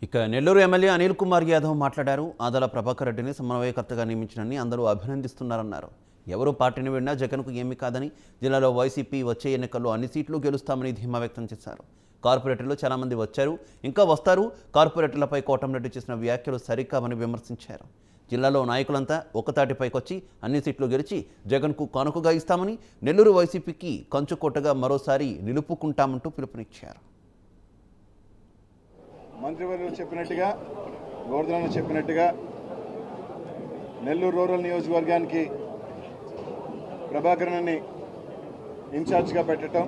ఇక నెల్లూరు ఎమ్మెల్యే అనిల్ కుమార్ యాదవ్ మాట్లాడారు ఆదాల ప్రభాకర్ రెడ్డిని సమన్వయకర్తగా నియమించినని అందరూ అభినందిస్తున్నారన్నారు ఎవరు పార్టీని విడినా జగన్కు ఏమీ కాదని జిల్లాలో వైసీపీ వచ్చే ఎన్నికల్లో అన్ని సీట్లు గెలుస్తామని ధీమా వ్యక్తం చేశారు కార్పొరేటర్లు చాలామంది వచ్చారు ఇంకా వస్తారు కార్పొరేటర్లపై కోటంరెడ్డి చేసిన వ్యాఖ్యలు సరికావని విమర్శించారు జిల్లాలో నాయకులంతా ఒకతాటిపైకొచ్చి అన్ని సీట్లు గెలిచి జగన్కు కానుకగా ఇస్తామని నెల్లూరు వైసీపీకి కంచుకోటగా మరోసారి నిలుపుకుంటామంటూ పిలుపునిచ్చారు మంత్రివర్యులు చెప్పినట్టుగా గోవర్ధన చెప్పినట్టుగా నెల్లూరు రూరల్ నియోజకవర్గానికి ప్రభాకరన్ని ఇన్ఛార్జ్గా పెట్టడం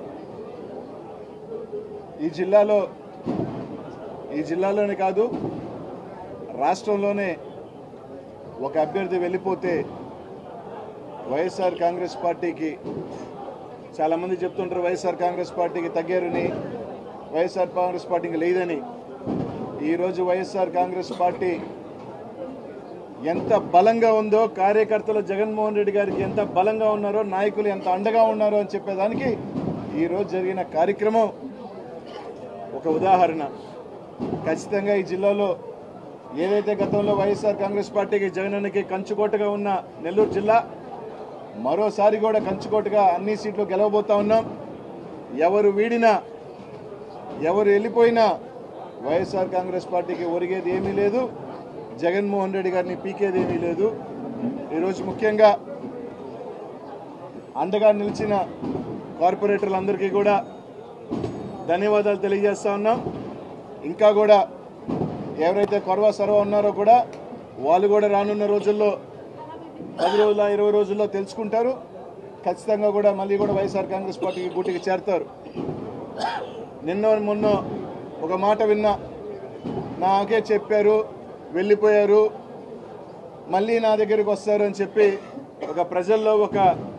ఈ జిల్లాలో ఈ జిల్లాలోనే కాదు రాష్ట్రంలోనే ఒక అభ్యర్థి వెళ్ళిపోతే వైఎస్ఆర్ కాంగ్రెస్ పార్టీకి చాలామంది చెప్తుంటారు వైఎస్ఆర్ కాంగ్రెస్ పార్టీకి తగ్గారని వైఎస్ఆర్ కాంగ్రెస్ పార్టీకి లేదని ఈరోజు వైఎస్ఆర్ కాంగ్రెస్ పార్టీ ఎంత బలంగా ఉందో కార్యకర్తలు జగన్మోహన్ రెడ్డి గారికి ఎంత బలంగా ఉన్నారో నాయకులు ఎంత అండగా ఉన్నారో అని చెప్పేదానికి ఈరోజు జరిగిన కార్యక్రమం ఒక ఉదాహరణ ఖచ్చితంగా ఈ జిల్లాలో ఏదైతే గతంలో వైఎస్ఆర్ కాంగ్రెస్ పార్టీకి జగనన్నకి కంచుకోటగా ఉన్న నెల్లూరు జిల్లా మరోసారి కూడా కంచుకోటగా అన్ని సీట్లు గెలవబోతా ఉన్నాం ఎవరు వీడినా ఎవరు వెళ్ళిపోయినా వైఎస్ఆర్ కాంగ్రెస్ పార్టీకి ఒరిగేది ఏమీ లేదు జగన్మోహన్ రెడ్డి గారిని పీకేది ఏమీ లేదు ఈరోజు ముఖ్యంగా అండగా నిలిచిన కార్పొరేటర్లందరికీ కూడా ధన్యవాదాలు తెలియజేస్తా ఉన్నాం ఇంకా కూడా ఎవరైతే కొరవ సర్వ ఉన్నారో కూడా వాళ్ళు కూడా రానున్న రోజుల్లో పది రోజుల ఇరవై రోజుల్లో తెలుసుకుంటారు ఖచ్చితంగా కూడా మళ్ళీ కూడా వైఎస్ఆర్ కాంగ్రెస్ పార్టీకి గూటికి చేరతారు నిన్న మొన్న ఒక మాట విన్నా నాకే చెప్పారు వెళ్ళిపోయారు మళ్ళీ నా దగ్గరికి వస్తారు అని చెప్పి ఒక ప్రజల్లో ఒక